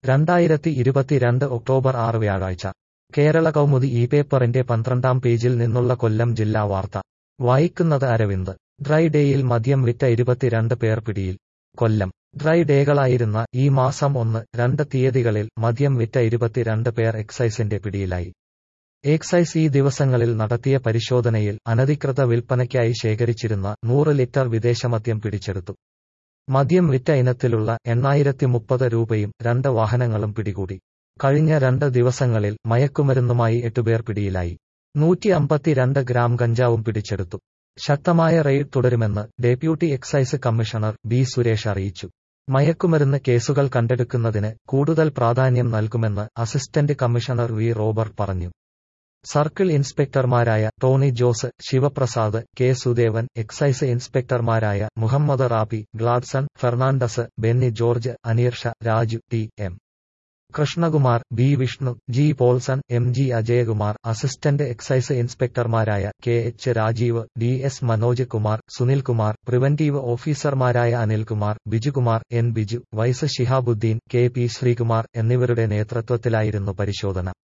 രണ്ടായിരത്തി ഇരുപത്തിരണ്ട് ഒക്ടോബർ ആറ് വ്യാഴാഴ്ച കേരള കൗമുദി ഈ പേപ്പറിന്റെ പന്ത്രണ്ടാം പേജിൽ നിന്നുള്ള കൊല്ലം ജില്ലാ വാർത്ത വായിക്കുന്നത് അരവിന്ദ് ഡ്രൈ ഡേയിൽ മദ്യം വിറ്റ ഇരുപത്തിരണ്ട് പേർ പിടിയിൽ കൊല്ലം ഡ്രൈ ഡേകളായിരുന്ന ഈ മാസം ഒന്ന് രണ്ട് തീയതികളിൽ മദ്യം വിറ്റ ഇരുപത്തിരണ്ട് പേർ എക്സൈസിന്റെ പിടിയിലായി എക്സൈസ് ഈ ദിവസങ്ങളിൽ നടത്തിയ പരിശോധനയിൽ അനധികൃത വിൽപ്പനയ്ക്കായി ശേഖരിച്ചിരുന്ന നൂറ് ലിറ്റർ വിദേശമദ്യം പിടിച്ചെടുത്തു മദ്യം വിറ്റ ഇനത്തിലുള്ള എണ്ണായിരത്തി മുപ്പത് രൂപയും രണ്ട് വാഹനങ്ങളും പിടികൂടി കഴിഞ്ഞ രണ്ട് ദിവസങ്ങളിൽ മയക്കുമരുന്നുമായി എട്ടുപേർ പിടിയിലായി നൂറ്റി അമ്പത്തിരണ്ട് ഗ്രാം കഞ്ചാവും പിടിച്ചെടുത്തു ശക്തമായ റെയ്ഡ് തുടരുമെന്ന് deputy excise commissioner B Suresh അറിയിച്ചു മയക്കുമരുന്ന് കേസുകൾ കണ്ടെടുക്കുന്നതിന് കൂടുതൽ പ്രാധാന്യം നൽകുമെന്ന് അസിസ്റ്റന്റ് കമ്മീഷണർ വി റോബർട്ട് പറഞ്ഞു സർക്കിൾ ഇൻസ്പെക്ടർമാരായ Tony Jose Sivaprasad K Sudevan excise ഇൻസ്പെക്ടർമാരായ Muhammad Rabi Gladson Fernandez Benny George Aneersha Raju T M Krishnakumar B Vishnu G Paulson M G Ajayakumar assistant excise ഇൻസ്പെക്ടർമാരായ K H Rajeev D S Manoj Kumar Sunilkumar preventive ഓഫീസർമാരായ അനിൽകുമാർ ബിജുകുമാർ എൻ ബിജു വൈസ് ഷിഹാബുദ്ദീൻ കെ പി ശ്രീകുമാർ എന്നിവരുടെ നേതൃത്വത്തിലായിരുന്നു പരിശോധന